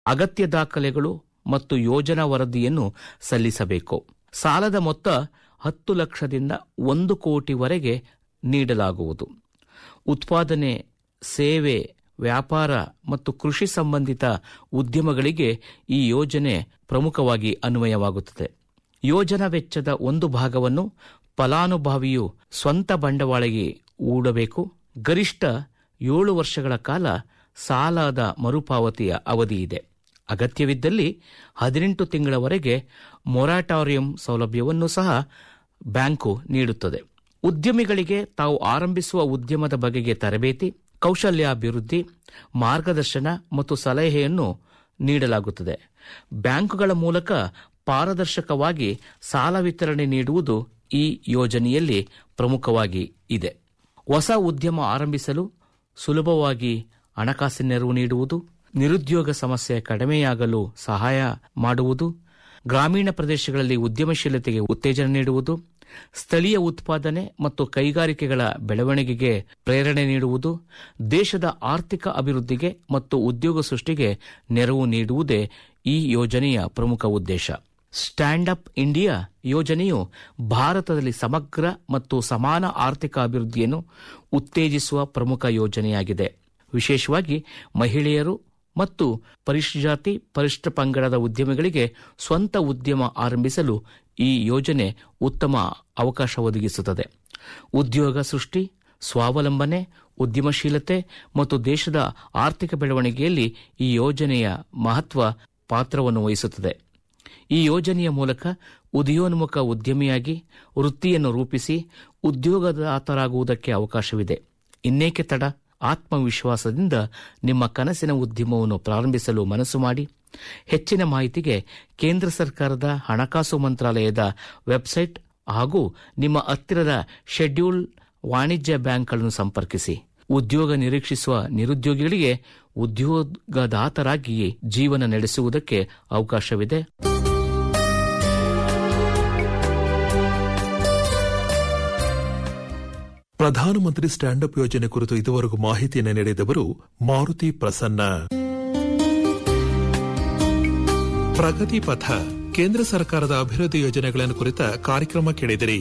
ಅಗತ್ಯ ದಾಖಲೆಗಳು ಮತ್ತು ಯೋಜನಾ ವರದಿಯನ್ನು ಸಲ್ಲಿಸಬೇಕು ಸಾಲದ ಮೊತ್ತ ಹತ್ತು ಲಕ್ಷದಿಂದ ಒಂದು ಕೋಟಿವರೆಗೆ ನೀಡಲಾಗುವುದು ಉತ್ಪಾದನೆ ಸೇವೆ ವ್ಯಾಪಾರ ಮತ್ತು ಕೃಷಿ ಸಂಬಂಧಿತ ಉದ್ಯಮಗಳಿಗೆ ಈ ಯೋಜನೆ ಪ್ರಮುಖವಾಗಿ ಅನ್ವಯವಾಗುತ್ತದೆ ಯೋಜನಾ ವೆಚ್ಚದ ಒಂದು ಭಾಗವನ್ನು ಫಲಾನುಭವಿಯು ಸ್ವಂತ ಬಂಡವಾಳಗೆ ಹೂಡಬೇಕು ಗರಿಷ್ಠ ಏಳು ವರ್ಷಗಳ ಕಾಲ ಸಾಲದ ಮರುಪಾವತಿಯ ಅವಧಿ ಇದೆ ಅಗತ್ಯವಿದ್ದಲ್ಲಿ ಹದಿನೆಂಟು ತಿಂಗಳವರೆಗೆ ಮೊರಾಟಾರಿಯಂ ಸೌಲಭ್ಯವನ್ನು ಸಹ ಬ್ಯಾಂಕು ನೀಡುತ್ತದೆ ಉದ್ಯಮಿಗಳಿಗೆ ತಾವು ಆರಂಭಿಸುವ ಉದ್ಯಮದ ಬಗೆಗೆ ತರಬೇತಿ ಕೌಶಲ್ಯಾಭಿವೃದ್ಧಿ ಮಾರ್ಗದರ್ಶನ ಮತ್ತು ಸಲಹೆಯನ್ನು ನೀಡಲಾಗುತ್ತದೆ ಬ್ಯಾಂಕುಗಳ ಮೂಲಕ ಪಾರದರ್ಶಕವಾಗಿ ಸಾಲ ವಿತರಣೆ ನೀಡುವುದು ಈ ಯೋಜನೆಯಲ್ಲಿ ಪ್ರಮುಖವಾಗಿ ಇದೆ ಹೊಸ ಉದ್ಯಮ ಆರಂಭಿಸಲು ಸುಲಭವಾಗಿ ಹಣಕಾಸಿನ ನೆರವು ನೀಡುವುದು ನಿರುದ್ಯೋಗ ಸಮಸ್ಯೆ ಕಡಿಮೆಯಾಗಲು ಸಹಾಯ ಮಾಡುವುದು ಗ್ರಾಮೀಣ ಪ್ರದೇಶಗಳಲ್ಲಿ ಉದ್ಯಮಶೀಲತೆಗೆ ಉತ್ತೇಜನ ನೀಡುವುದು ಸ್ಥಳೀಯ ಉತ್ಪಾದನೆ ಮತ್ತು ಕೈಗಾರಿಕೆಗಳ ಬೆಳವಣಿಗೆಗೆ ಪ್ರೇರಣೆ ನೀಡುವುದು ದೇಶದ ಆರ್ಥಿಕ ಅಭಿವೃದ್ಧಿಗೆ ಮತ್ತು ಉದ್ಯೋಗ ಸೃಷ್ಟಿಗೆ ನೆರವು ನೀಡುವುದೇ ಈ ಯೋಜನೆಯ ಪ್ರಮುಖ ಉದ್ದೇಶ ಸ್ಟ್ಯಾಂಡ್ ಅಪ್ ಇಂಡಿಯಾ ಯೋಜನೆಯು ಭಾರತದಲ್ಲಿ ಸಮಗ್ರ ಮತ್ತು ಸಮಾನ ಆರ್ಥಿಕ ಅಭಿವೃದ್ಧಿಯನ್ನು ಉತ್ತೇಜಿಸುವ ಪ್ರಮುಖ ಯೋಜನೆಯಾಗಿದೆ ವಿಶೇಷವಾಗಿ ಮಹಿಳೆಯರು ಮತ್ತು ಪರಿಶಿಷ್ಟಾತಿ ಪರಿಷ್ಠ ಪಂಗಡದ ಉದ್ಯಮಿಗಳಿಗೆ ಸ್ವಂತ ಉದ್ಯಮ ಆರಂಭಿಸಲು ಈ ಯೋಜನೆ ಉತ್ತಮ ಅವಕಾಶ ಒದಗಿಸುತ್ತದೆ ಉದ್ಯೋಗ ಸೃಷ್ಟಿ ಸ್ವಾವಲಂಬನೆ ಉದ್ಯಮಶೀಲತೆ ಮತ್ತು ದೇಶದ ಆರ್ಥಿಕ ಬೆಳವಣಿಗೆಯಲ್ಲಿ ಈ ಯೋಜನೆಯ ಮಹತ್ವ ಪಾತ್ರವನ್ನು ವಹಿಸುತ್ತದೆ ಈ ಯೋಜನೆಯ ಮೂಲಕ ಉದಯೋನ್ಮುಖ ಉದ್ಯಮಿಯಾಗಿ ವೃತ್ತಿಯನ್ನು ರೂಪಿಸಿ ಉದ್ಯೋಗದಾತರಾಗುವುದಕ್ಕೆ ಅವಕಾಶವಿದೆ ಇನ್ನೇಕೆ ತಡ ಆತ್ಮವಿಶ್ವಾಸದಿಂದ ನಿಮ್ಮ ಕನಸಿನ ಉದ್ಯಮವನ್ನು ಪ್ರಾರಂಭಿಸಲು ಮನಸ್ಸು ಮಾಡಿ ಹೆಚ್ಚಿನ ಮಾಹಿತಿಗೆ ಕೇಂದ್ರ ಸರ್ಕಾರದ ಹಣಕಾಸು ಮಂತ್ರಾಲಯದ ವೆಬ್ಸೈಟ್ ಹಾಗೂ ನಿಮ್ಮ ಹತ್ತಿರದ ಶೆಡ್ಯೂಲ್ ವಾಣಿಜ್ಯ ಬ್ಯಾಂಕ್ಗಳನ್ನು ಸಂಪರ್ಕಿಸಿ ಉದ್ಯೋಗ ನಿರೀಕ್ಷಿಸುವ ನಿರುದ್ಯೋಗಿಗಳಿಗೆ ಉದ್ಯೋಗದಾತರಾಗಿ ಜೀವನ ನಡೆಸುವುದಕ್ಕೆ ಅವಕಾಶವಿದೆ ಪ್ರಧಾನಮಂತ್ರಿ ಸ್ಟ್ಯಾಂಡ್ ಅಪ್ ಯೋಜನೆ ಕುರಿತು ಇದುವರೆಗೂ ಮಾಹಿತಿಯನ್ನು ನೀಡಿದವರು ಮಾರುತಿ ಪ್ರಸನ್ನ ಪ್ರಗತಿ ಪಥ ಕೇಂದ್ರ ಸರ್ಕಾರದ ಅಭಿವೃದ್ಧಿ ಯೋಜನೆಗಳನ್ನು ಕುರಿತ ಕಾರ್ಯಕ್ರಮ ಕೇಳಿದಿರಿ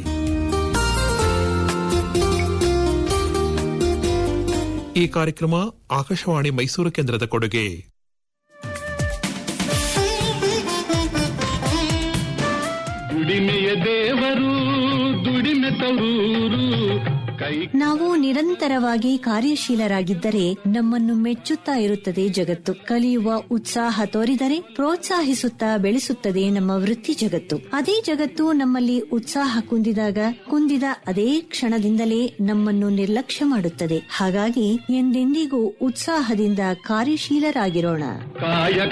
ಈ ಕಾರ್ಯಕ್ರಮ ಆಕಾಶವಾಣಿ ಮೈಸೂರು ಕೇಂದ್ರದ ಕೊಡುಗೆ ದುಡಿಮೆಯ ದೇವರು ದುಡಿಮೆ ತರೂರು ಕೈ ನಾವು ನಿರಂತರವಾಗಿ ಕಾರ್ಯಶೀಲರಾಗಿದ್ದರೆ ನಮ್ಮನ್ನು ಮೆಚ್ಚುತ್ತಾ ಇರುತ್ತದೆ ಜಗತ್ತು ಕಲಿಯುವ ಉತ್ಸಾಹ ತೋರಿದರೆ ಪ್ರೋತ್ಸಾಹಿಸುತ್ತಾ ಬೆಳೆಸುತ್ತದೆ ನಮ್ಮ ವೃತ್ತಿ ಜಗತ್ತು ಅದೇ ಜಗತ್ತು ನಮ್ಮಲ್ಲಿ ಉತ್ಸಾಹ ಕುಂದಿದಾಗ ಕುಂದಿದ ಅದೇ ಕ್ಷಣದಿಂದಲೇ ನಮ್ಮನ್ನು ನಿರ್ಲಕ್ಷ್ಯ ಮಾಡುತ್ತದೆ ಹಾಗಾಗಿ ಎಂದೆಂದಿಗೂ ಉತ್ಸಾಹದಿಂದ ಕಾರ್ಯಶೀಲರಾಗಿರೋಣ ಕಾಯ